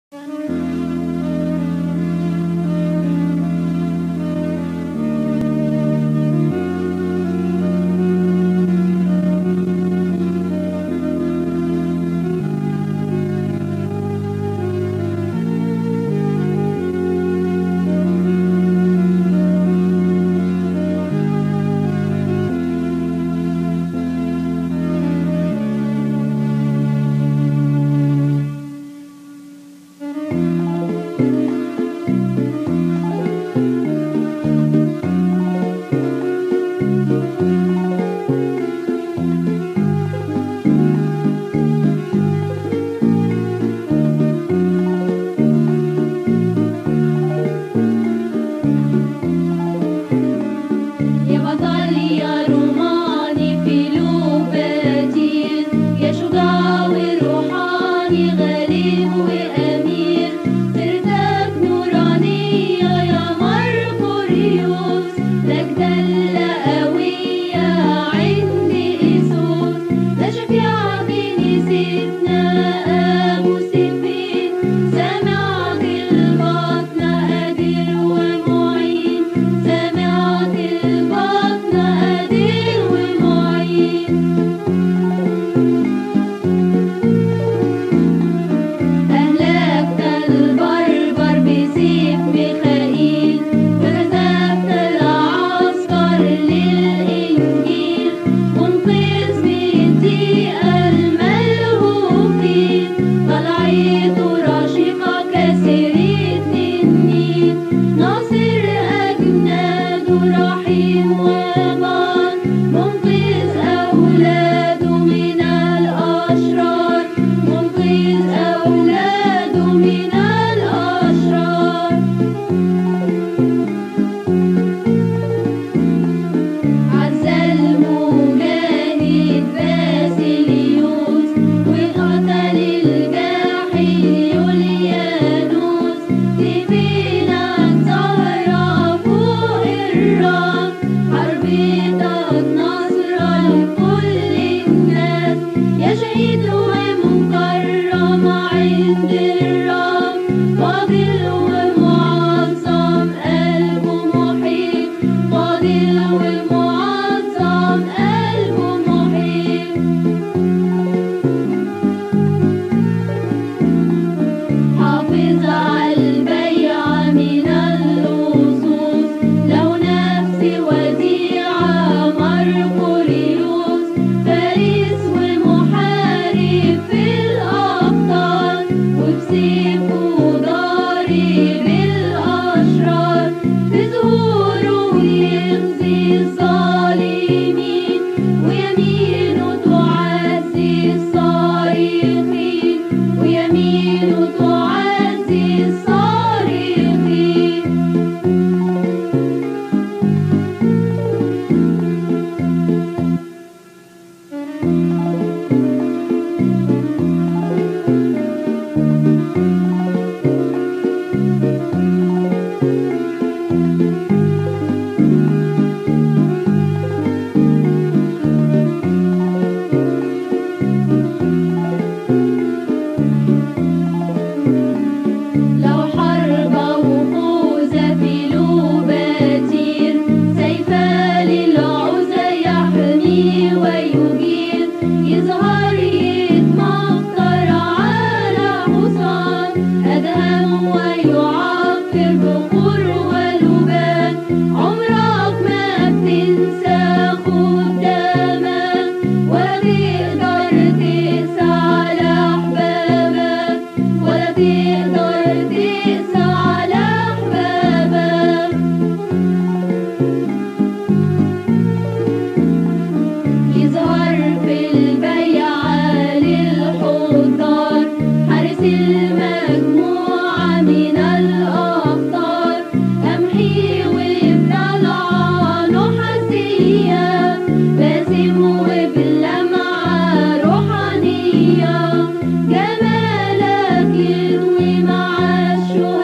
جمالك يضوي مع الشوق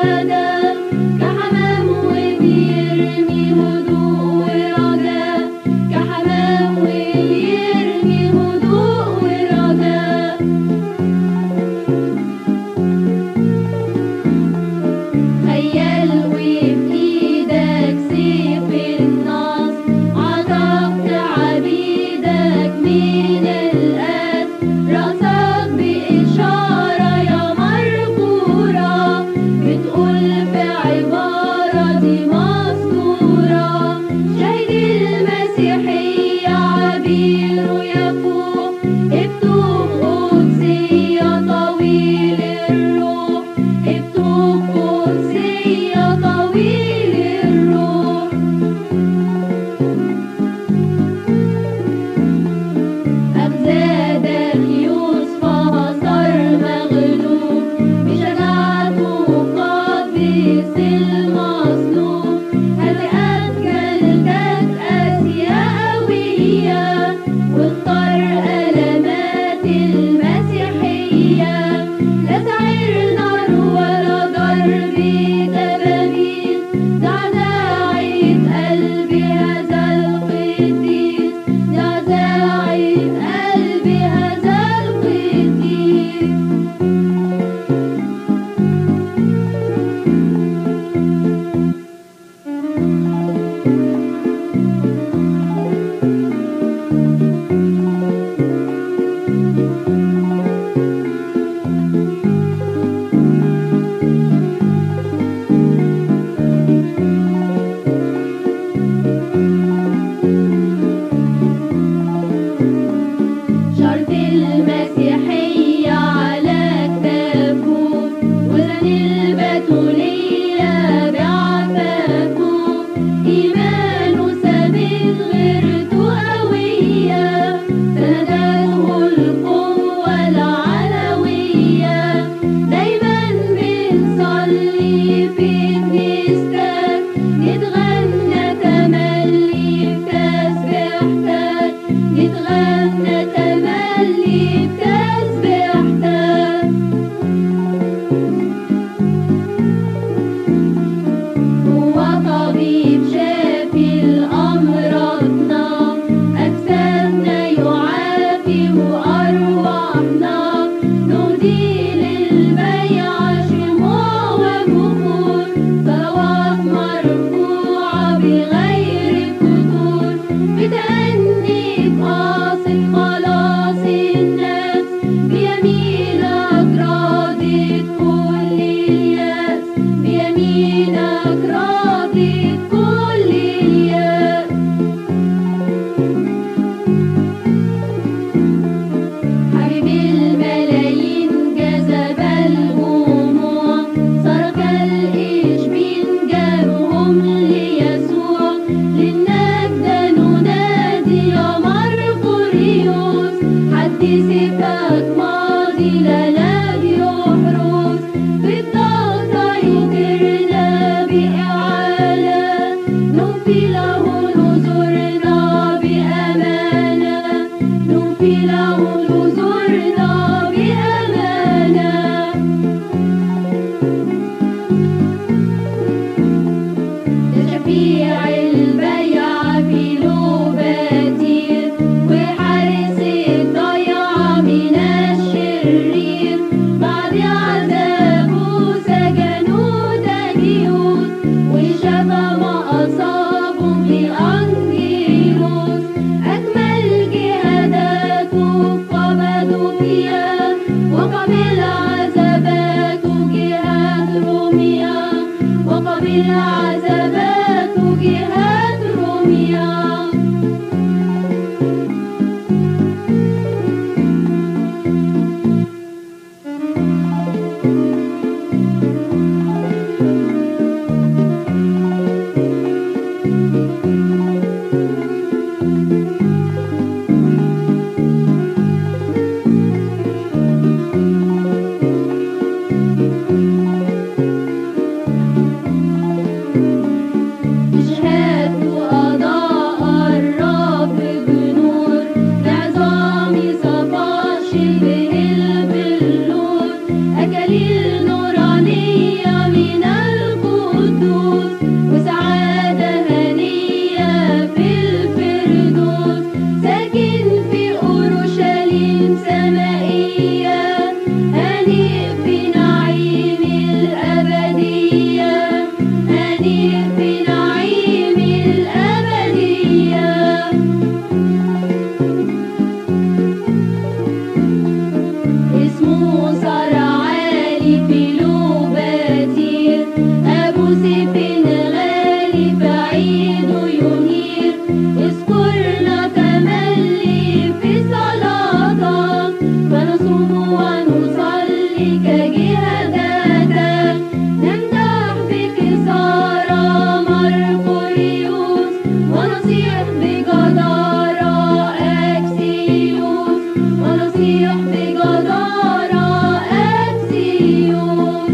روميا وقبل عذابات جهات روميا شهادت أضاء الرب بنور لعظام صفا شبه البلور أكاليل نورانية من القدوس وسعادة هنية في الفردوس ساكن في أورشليم سمائية هنيء في نعيم الأبدية هنيء في نعيم الأبدية اسمه صار عالي في لوباتير أبو سيف غالي بعيده ينير اذكرنا تملي في صلاتك فنصوم ونصلي كجهاداتك نمدح بكسارى مرقريوس ونصيح بجدارة أكسيوس ونصيح بجدارة أكسيوس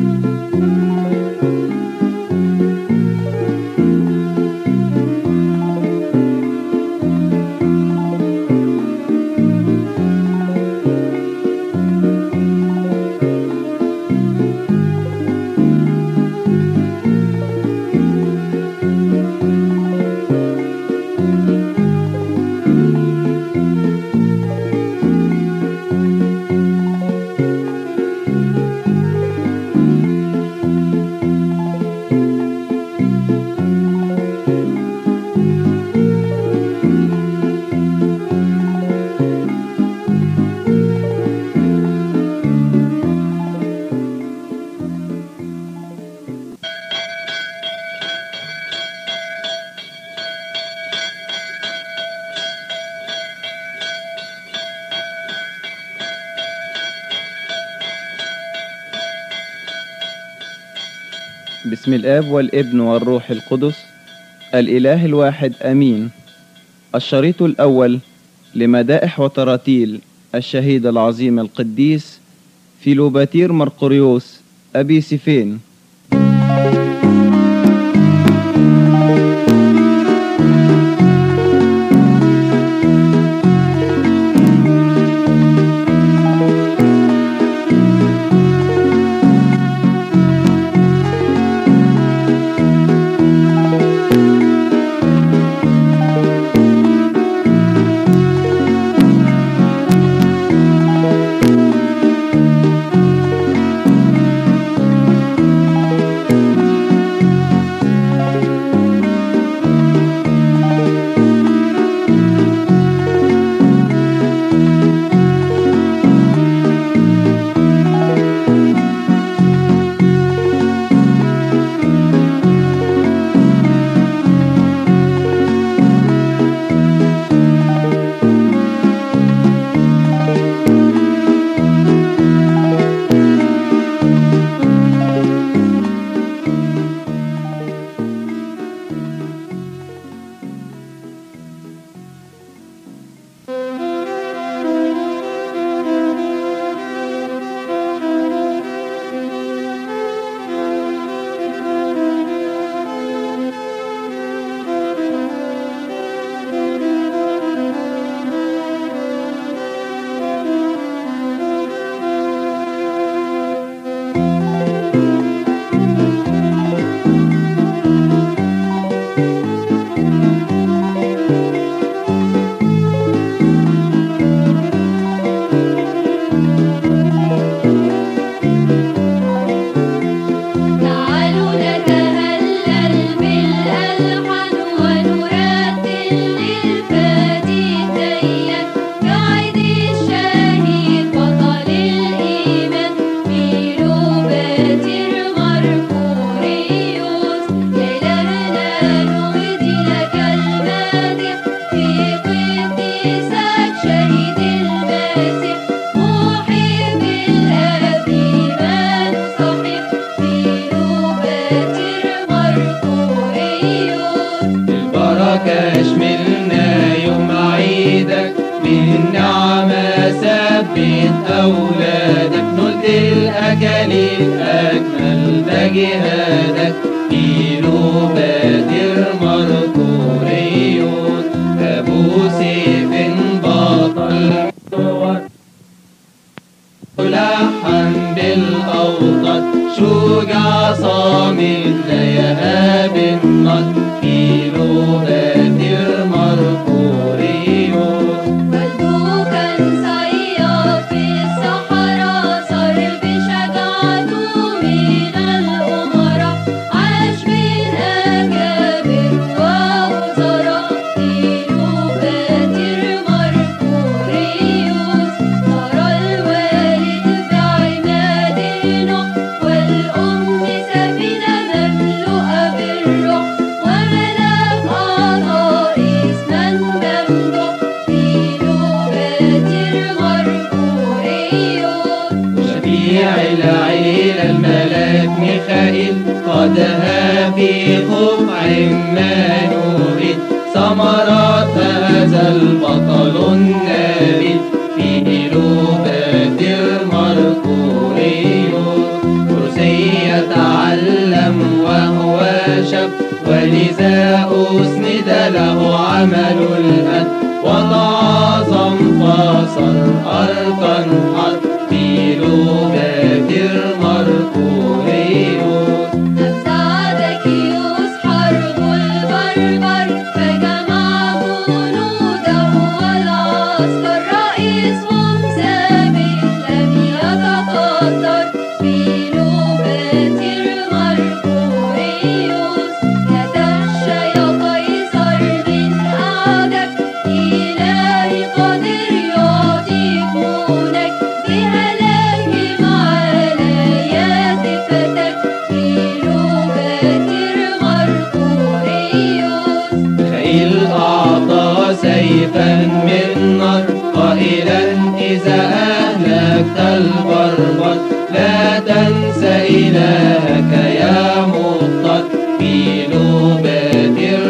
بسم الآب والابن والروح القدس الإله الواحد أمين الشريط الأول لمدائح وتراتيل الشهيد العظيم القديس فيلوباتير مرقريوس أبي سيفين اسمه جهادك في بادر مركوريون أبو سيف بطل ملحن بالأوقات شجاع صامت لا يهاب النار في بادر مركوريون والده كان صياد في الصحراء صار بشجاعته من الأمراء عاش بين أكابر ووزراء كيلوباتر مركوريوس ترى الوالد بعماد النوح والأم سفينة مملوءة بالروح وملاك عطاء اسما ممدوح كيلوباتر مركوريوس شفيع العيلة الملاك ميخائيل قادها في خفع منوئيل ثمرات هذا البطل النبيل في لوباتر مركوريوس كرسي يتعلم وهو شاب ولذا أسند له عمل الأد وتعاظم فصل أركان حرب في لوباتر مركوريوس نفسعدك يسحر البربر فجمع جنوده والعسكر رئيسهم ثابت لم يتقدر في لوباتر مركوريوس يتخشى يا قيصر من أعدك إلهي قادر يعطيك مونك بهلاكهم على يد فتك في لوباتر مركوريوس ميخائيل أعطى سيفا من نار قائلا إذا أهلكت البربر لا تنس إلهك يا مضطر في لوباتر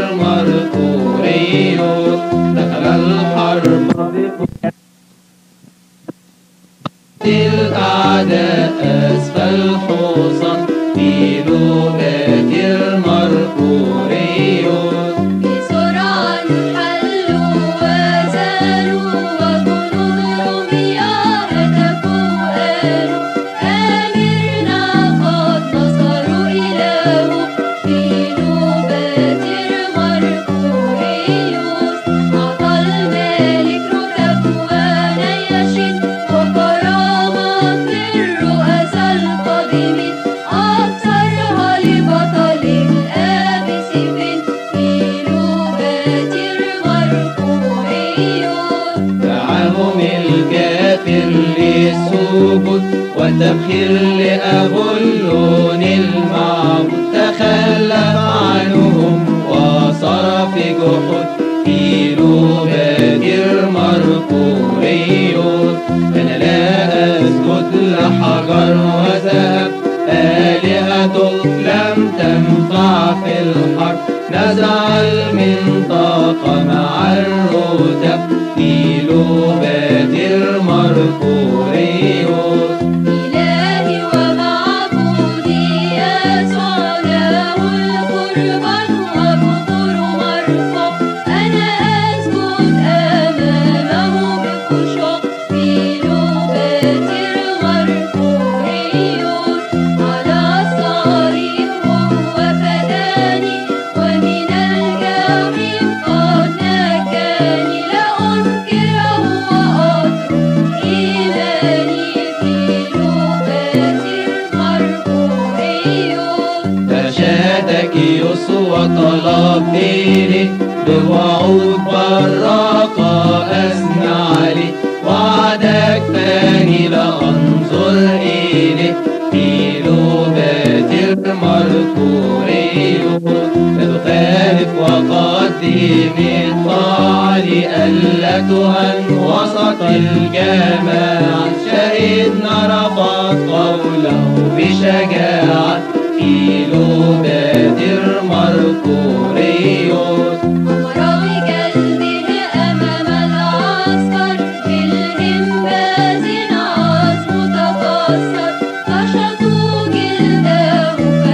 مركوريوس دخل الحرب الأعداء أسفل حصن في لوباتر مركوريوس بسرعة حلوا وزالوا وجنودهم يهتفوا قالوا آمرنا قد نصروا إله في لوباتر مركوريوس أعطى الملك ركب ونياشين وكرامات للرؤساء القادمين أبصرها لبطل الآب سيفين في لوباتر مركوريوس دعاهم الكافر للسجود والتبخير لأبولون المعبود تخلف عنهم وصار في جحود في لوباتر مركوريوس أنا لا أسجد لحجر وذهب آلهة لم تنفع في الحرب نزع المنطقة مع الرتب في لوباتر مركوريوس إلهي ومعبودي يسوع له القربان وبخور مرفوع أنا أسجد أمامه بخشوع في لوباتر مركوريوس على الصليب هو فداني ومن الجحيم قد نجاني لا أنكره وأترك إيماني في لوباتر مركوريوس تشاتك يسوع طلب مني بوعود براقة أثنى عليه وعدك فاني لأنظر إليه في لوباتر مركوريوس لا تخالف وقدم الطاعة لألا تهن وسط الجماعة شهدنا رفض قوله بشجاعة في لوباتر مركوريوس أمراوي قلبه أمام العسكر بالهمباز عاص متكسر نشطوا جلده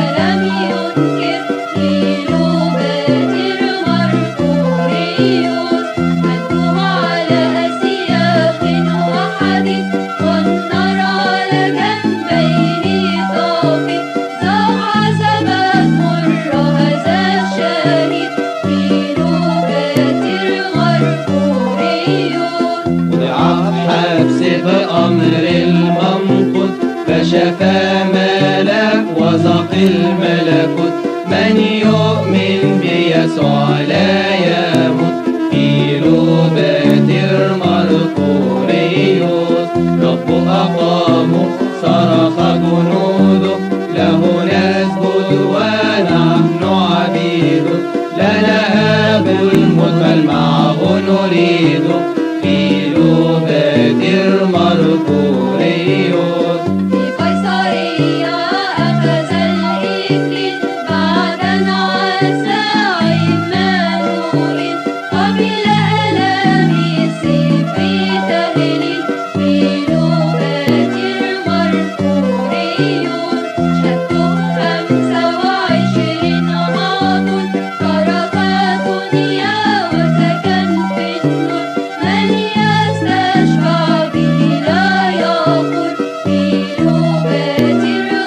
الملكوت من يؤمن بيسوع لا يموت في لوباتر مرقوريوس رب أقامه صرخ جنوده له نسجد ونحن عبيده لا نهاب الموت بل معه نريد في لوباتر مرقوريوس في قيصرية أخذ الإكليل بعد عسى عمانوئيل قبل آلام السيف تهليل في لغة المرفوريون شهدوا خمسة وعشرين عام ترك دنيا وسكن في النور من يستشفع به لا يقول في لغة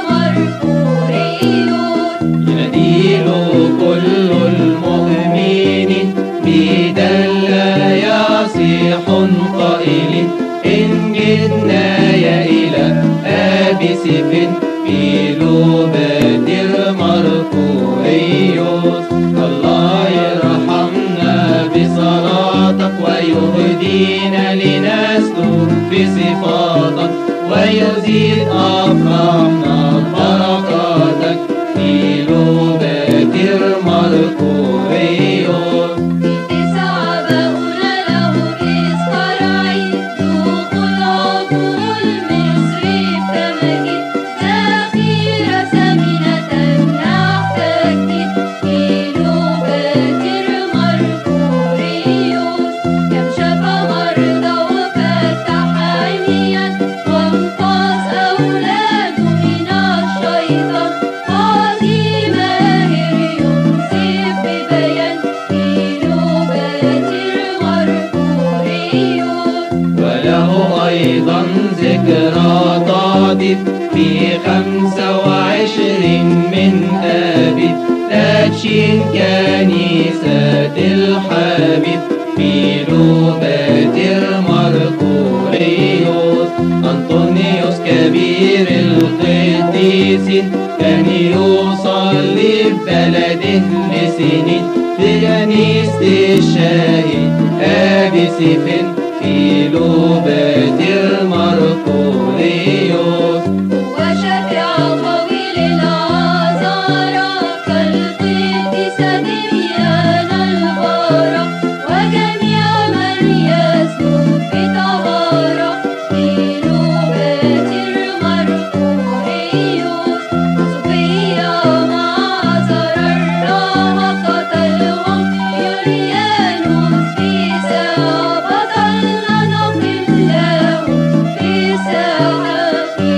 المرفوريون يناديله كل المؤمنين بدلا يصيح قائل إن جدنا يا إلى أبي سيف في لوبات المرقوريوس الله يرحمنا بصلاتك ويهدينا لنسلك بصفاتك ويزيد أفراحنا بركاتك في لوبات المرقوريوس تسعة بقول له إسقرعي ذوق العفو المصري بتمجيد ذخيرة ثمينة نحتاج في لغة المرفوريوس كم شفى مرضى وفتح عميا وانقذ أولاده من الشيطان قاضي ماهر ينصف ببيان في لغة المرفوريوس وله أيضا ذكرى طادف في خمسة وعشرين من آبب تدشين كنيسة الحبيب في لوبات المرقوريوس أنطونيوس كبير القديسين كان يصلي ببلده لسنين في كنيسة الشاهد أبي سيفن في لوبات المرقوريوس وشفيع طويل العذارى كالقديسة دميانا البارة وجميع من يسلك بطهارة في لغة المرفوريوس صوفيا مع زرر قتلهم يوليانوس في ساعة بطلنا نقم له في ساعة في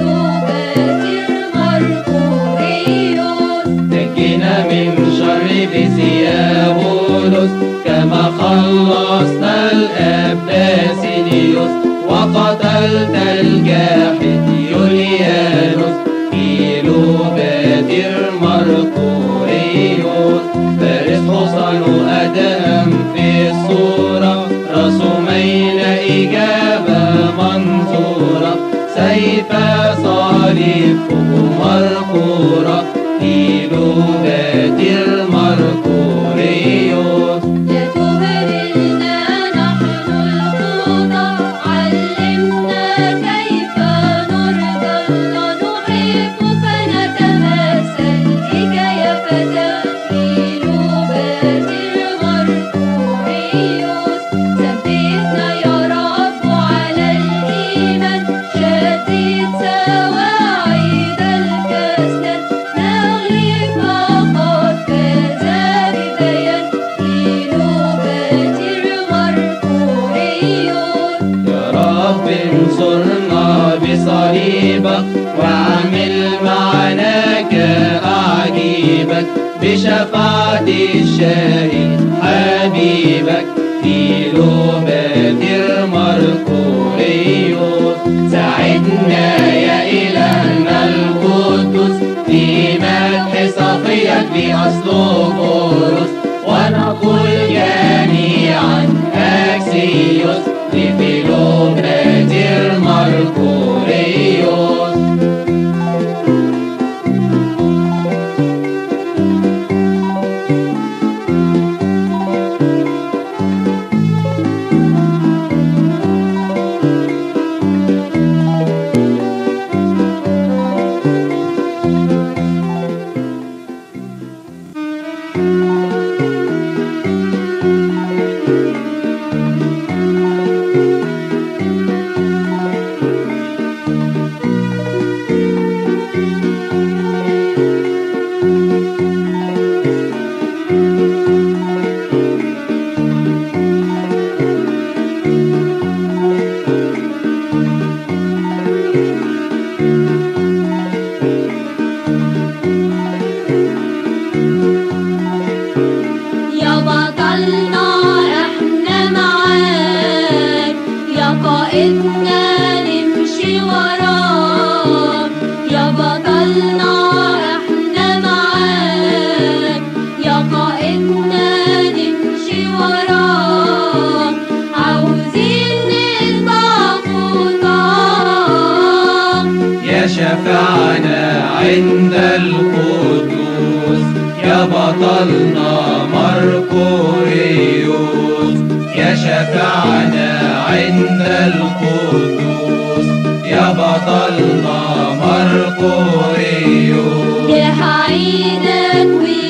لغة المرفوريوس نجينا من شر بثيابولس كما خلصت الأباسينيوس وقتلت الجاحد يوليانوس في لوبات المرقوريوس فارس حصن أدم في الصورة رسومين إجابة منصورة سيف صليب مرقورة في لغات المرقوريوس لا تهملنا نحن الخطى علمنا كيف نرضى الله نحب فنتماثل بك يا فتى في لغة المرفوريوس ثبتنا يا رب على الإيمان شدد سواعد الكسلان نغلب فقد فاز ببيان في لغة المرفوريوس يا رب انصرنا بصليبك واعمل معنا كأعجيبك بشفاعة الشهيد حبيبك في لوبات المرقوريوس ساعدنا يا إلهنا القدوس في مدح صفيك بأسلوبوس ونقول جميعا أكسيوس لفيلوبات المرقوريوس القدوس يا بطلنا مرقوريوس يا شفعنا عند القدوس يا بطلنا مرقوريوس يحيدك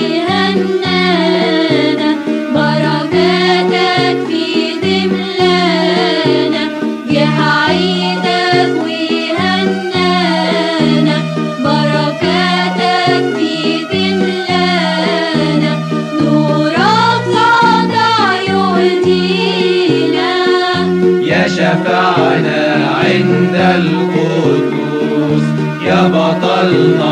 ويهنانا بركاتك في دملانا يحيدك ويهنانا بركاتك في دملانا نورك ساطع يهدينا يا شفعنا عند القدوس يا بطلنا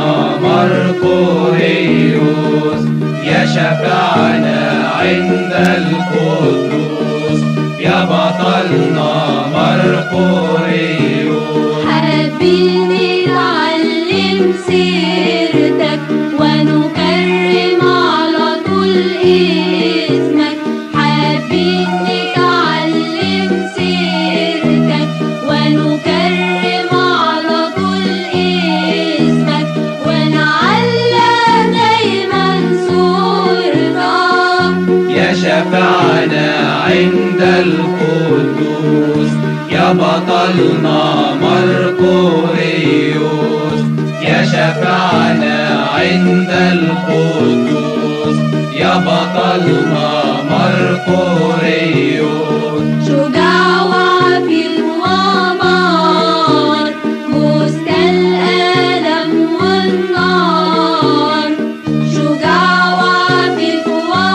مرقوريوس يا شفعنا عند القدوس يا بطلنا مرقوريوس حابين نتعلم سيرتك ونكرم على طول اسمك حابين نتعلم سيرتك ونكرم على طول اسمك ونعلم دايما صورتك يا شفعنا عند القدوس يا بطلنا مرقوريوس يا شفعنا عند القدوس يا بطلنا مرقوريوس شجاع وعفيف وبار وسط الألم والنار شجاع وعفيف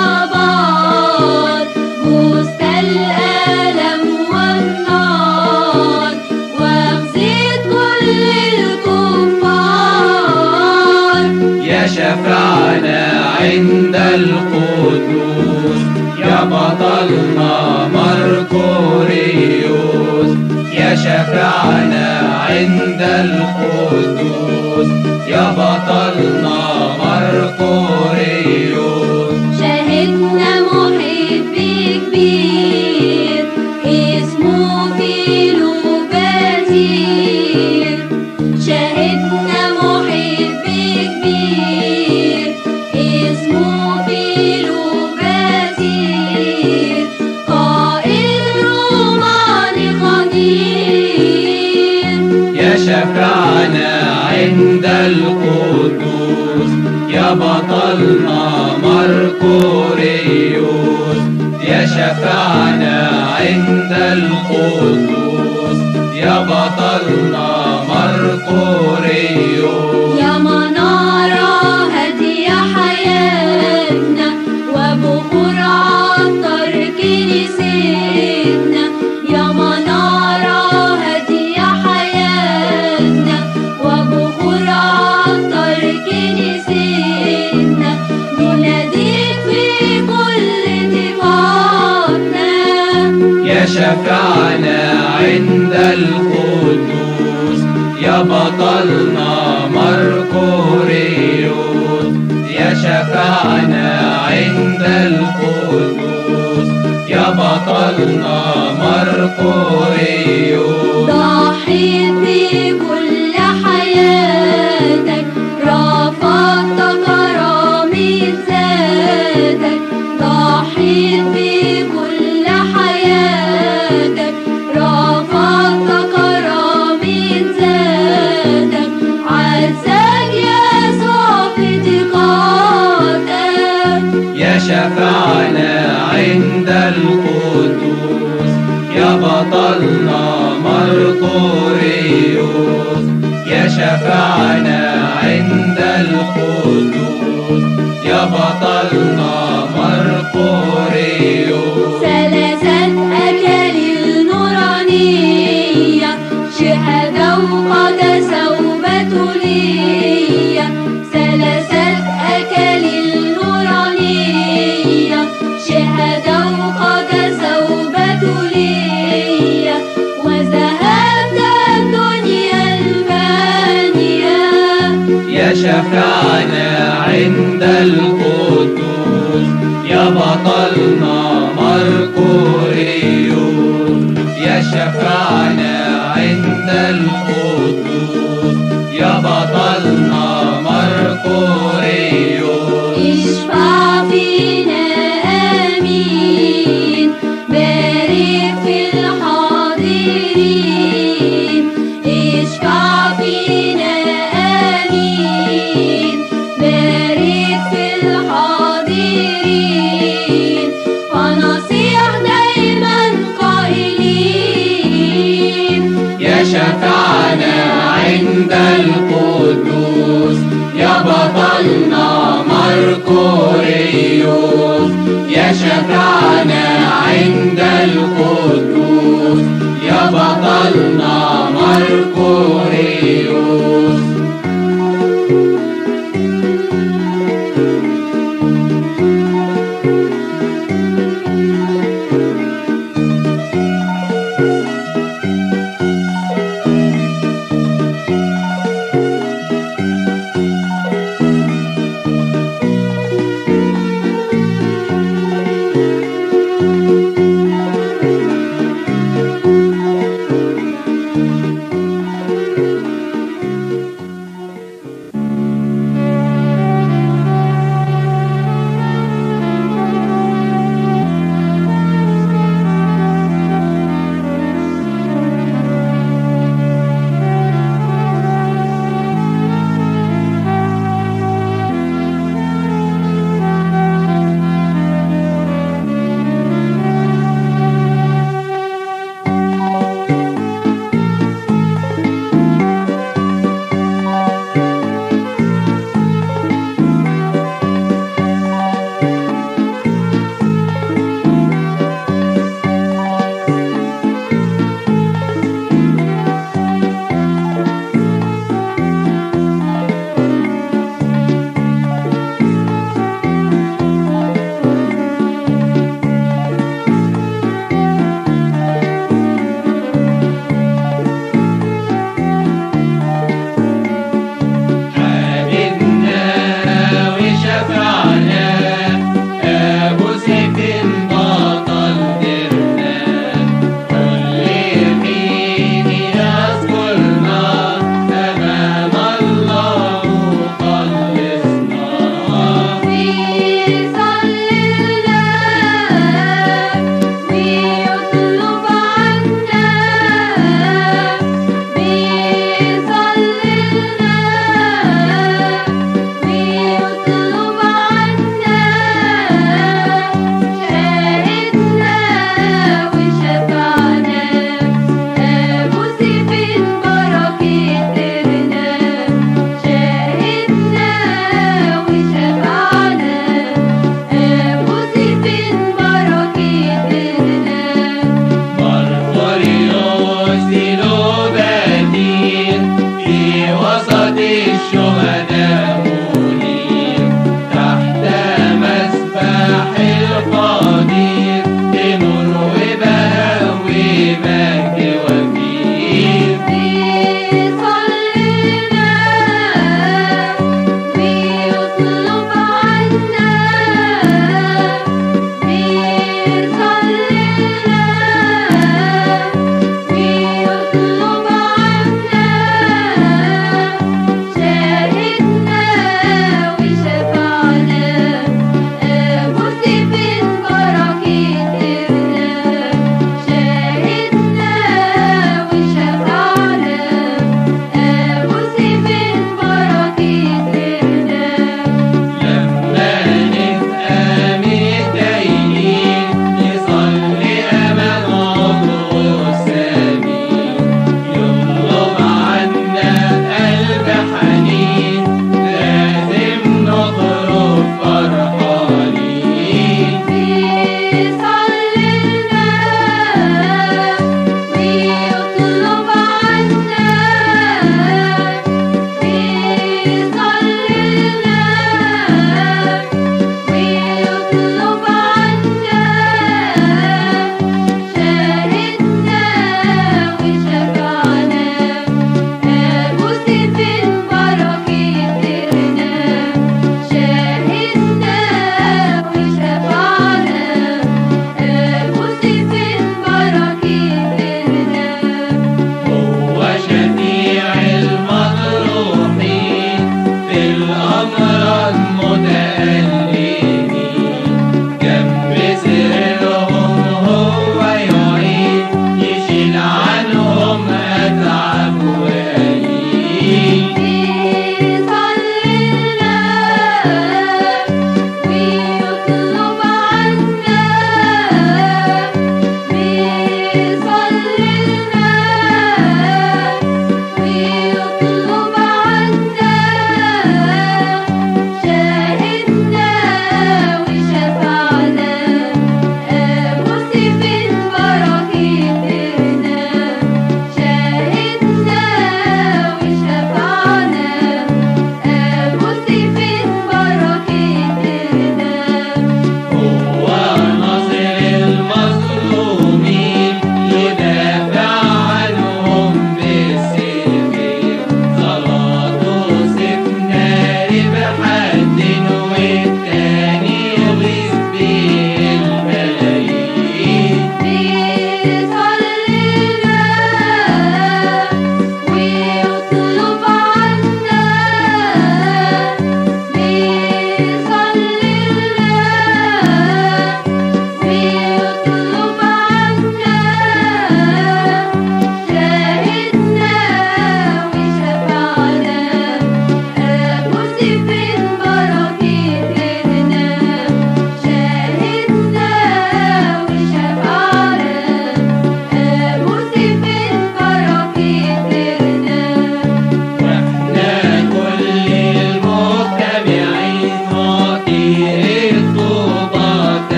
وبار وسط الألم والنار واخزيت كل الكفار يا شفعنا عند القدوس يا بطلنا مرقوريوس يا شفعنا عند القدوس يا بطلنا مرقوريوس شاهدنا محب كبير اسمه فيلوباتير شاهدنا محب كبير اسمه فيلوباتير قائد روماني قدير يا شفعنا عند القدوس يا بطلنا مرقوريوس يا شفعنا عند القدوس يا بطلنا مرقوريوس يا منارة هدية حياتنا وبخور عطر كنيستنا يا منارة هدية حياتنا وبخور عطر كنيستنا نناديك في كل اتفاقنا يا شفعنا عند القدوس يا بطلنا مرقوريوس يا شفعنا عند القدوس يا بطلنا مرقوريوس ضحيت بكل حياتك رفضت كرامة ذاتك ضحيت بكل حياتك رفضت كرامة ذاتك عزاك يسوع في ضيقاتك يا شفعنا عند القدوس يا بطلنا مرقوريوس يا شفعنا عند القدوس يا بطلنا مرقوريوس ثلاثة أكاليل نورانية شهادة وقدسة وبتولية ثلاثة أكاليل نورانية شهادة وقدسة وبتولية وذهبت الدنيا الفانية يا شفعنا عند القدوس يا بطلنا مرقوريوس يا شفعنا عند القدوس يا بطلنا مرقوريوس عند القدوس يا بطلنا مركوريوس يا شفعنا عند القدوس يا بطلنا مركوريوس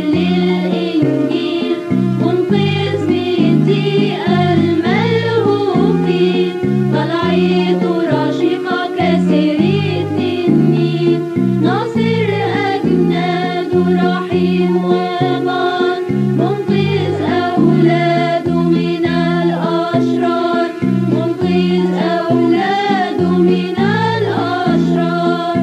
للإنجيل منقذ بيتي الملهوفين طلعت راشقة كسر التنين ناصر أجناد رحيم وبار منقذ أولاده من الأشرار منقذ أولاده من الأشرار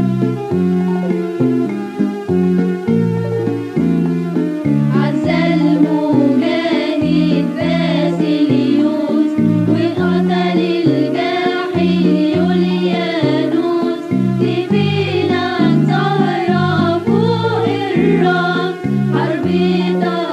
عز المجاهد باسليوس وقتل الجاحد يوليانوس سفينة زهرة فوق الرمل حرب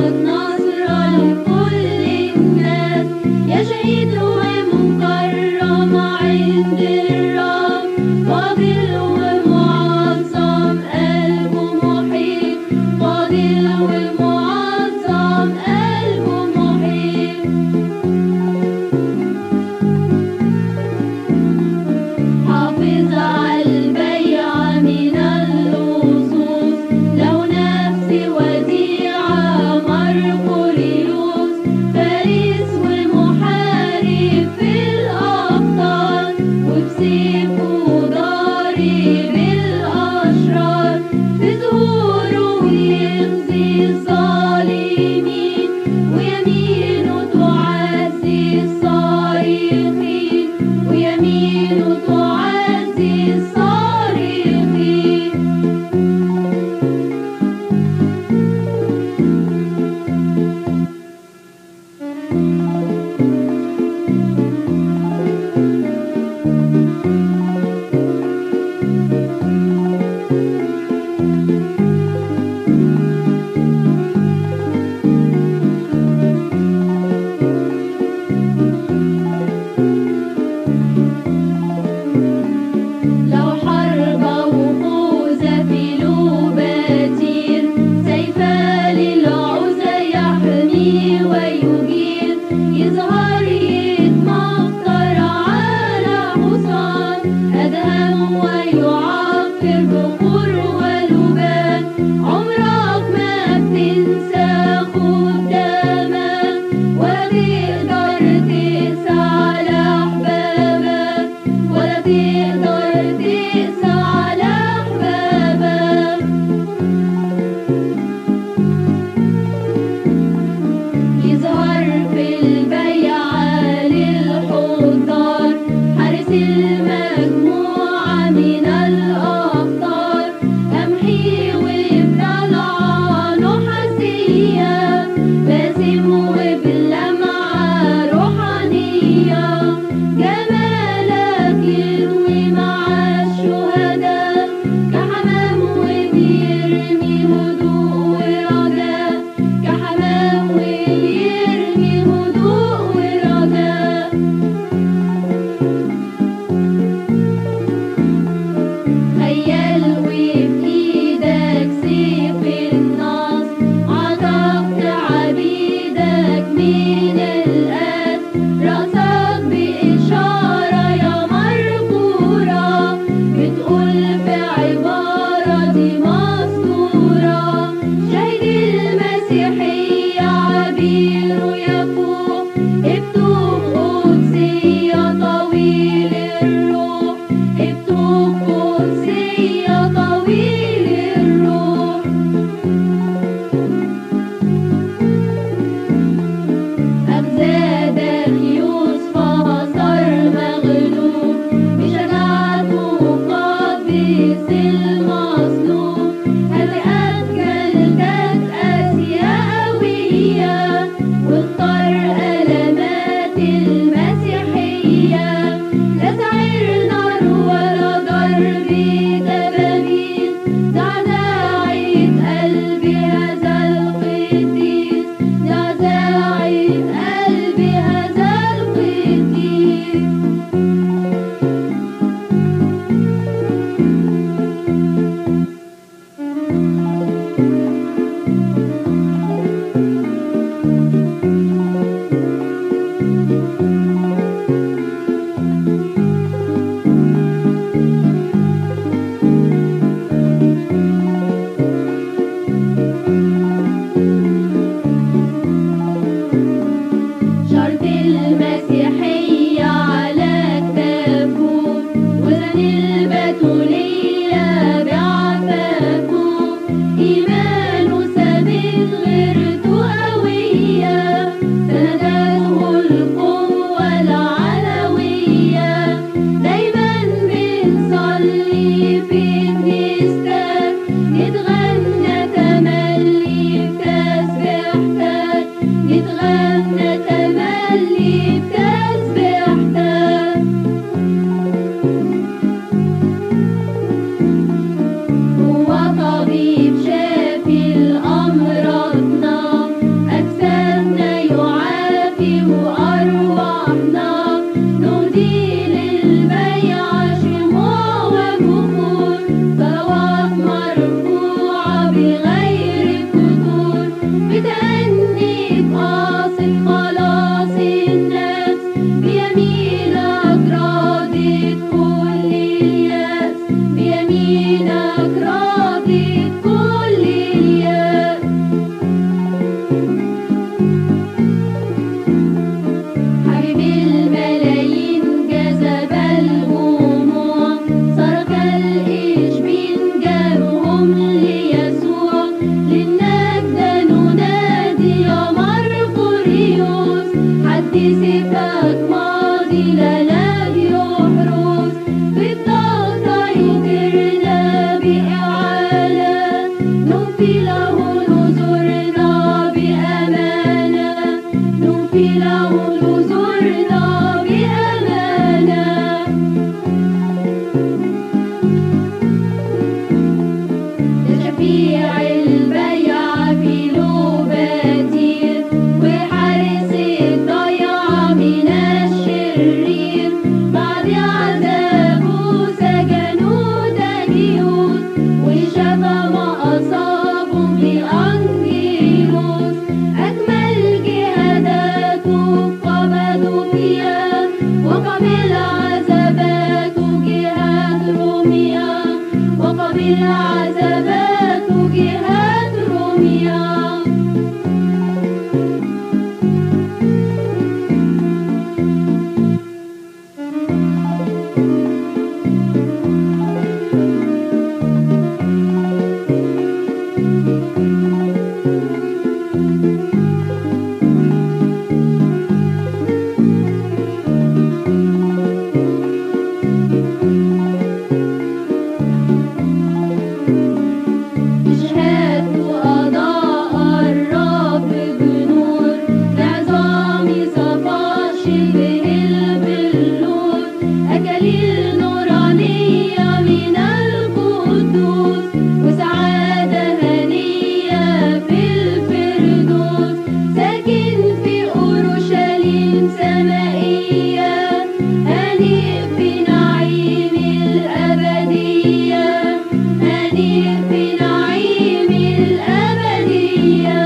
كيرلس حدثك ماضي لنا يحرس بالضغط يديرنا بإعانة نوفي له نذورنا بأمانة نوفي له نذورنا بأمانة شفيع البيع في لوباتير وحارس الضيعة من الشرير بعد عذابه سجنوا دانيوس وشفى ما أصابهم بأنجيلوس أكمل جهاداته قبضوا فيها وقبل عذاباته جهاد روميا وقبل عذاباته جهاد روميا شهادة أضاء الرب بنور لعظام صفا شبه البلور أكاليل نورانية من القدوس وسعادة هنية في الفردوس ساكن في أورشليم سمائية هنيء في نعيم الأبدية هنيء في نعيم الأبدية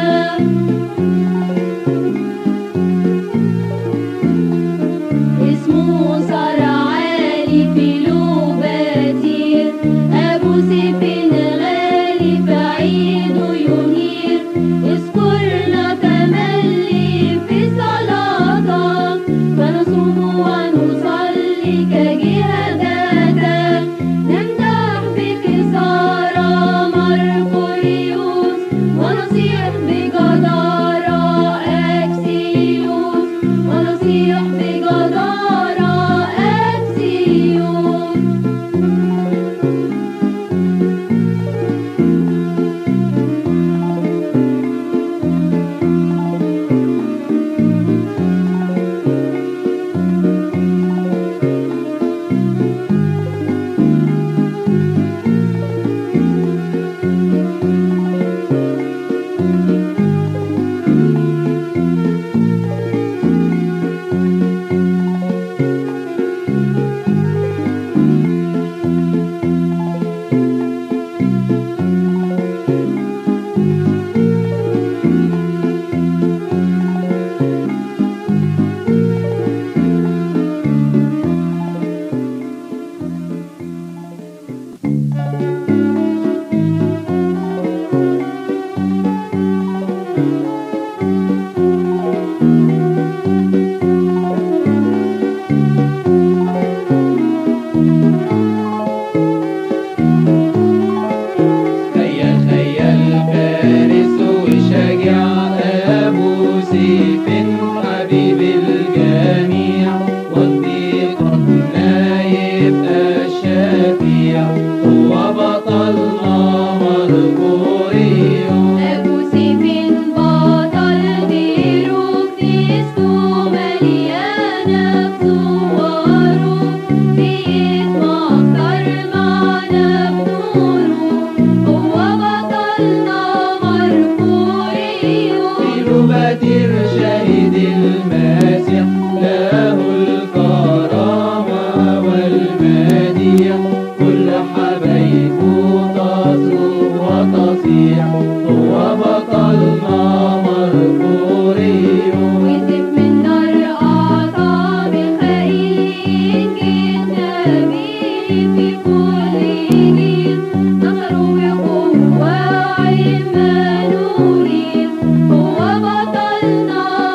اسمه صار عالي في لوباتير أبو سيف غالي في عيده ينير اذكرنا تملي في صلاتك فنصوم ونصلي كجهاداتك نمدح بكسارى مرقريوس ونصيح بجدارة أكسيوس ونصيح بجدارة أكسيوس خيل خيل فارس وشجع أبو سيف حبيب الجميع وصديقنا يبقى الشفيع هو بطلنا مرقوريو أبو سيف بطل ديرو كنيسته مليانة بصوره بقيت مختار معنا بنوره هو بطلنا مرقوريو كيلوباتر شهيد المسيح له الكرامة والمديح كل حبايبه تصرخ وتصيح هو بطلنا مرقوريو ويسيب من نار أعصاب الخائنين جينا بيه في كل جيل نصروا بقوة عمانوئيل هو بطلنا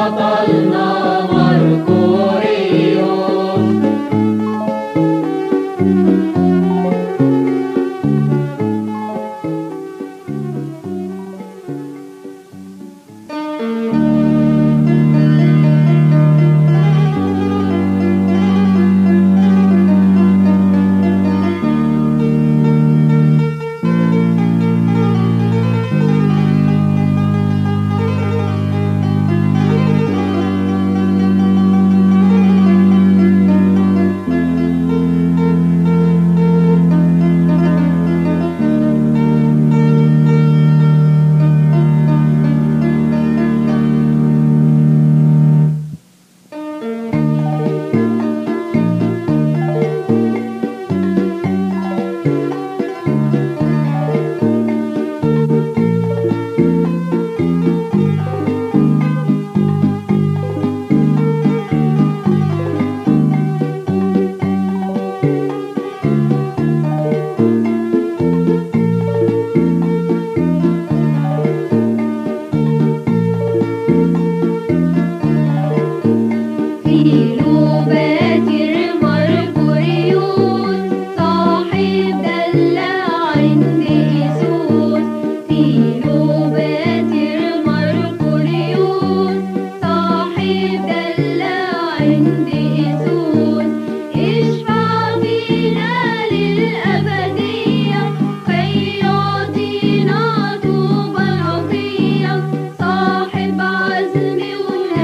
بطلنا مركوريوس كيلوباتر مركوريوس صاحب دلة عند إيسوس كيلوباتر مركوريوس صاحب دلة عند إيسوس اشفع فينا للأبدية كي يعطينا طوبى العطية صاحب عزم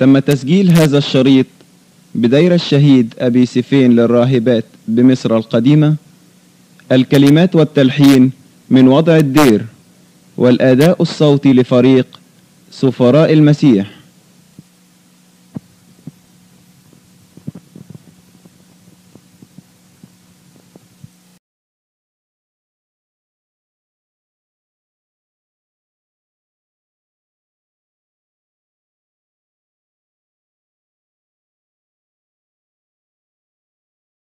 تم تسجيل هذا الشريط بدير الشهيد أبي سيفين للراهبات بمصر القديمة الكلمات والتلحين من وضع الدير والأداء الصوتي لفريق سفراء المسيح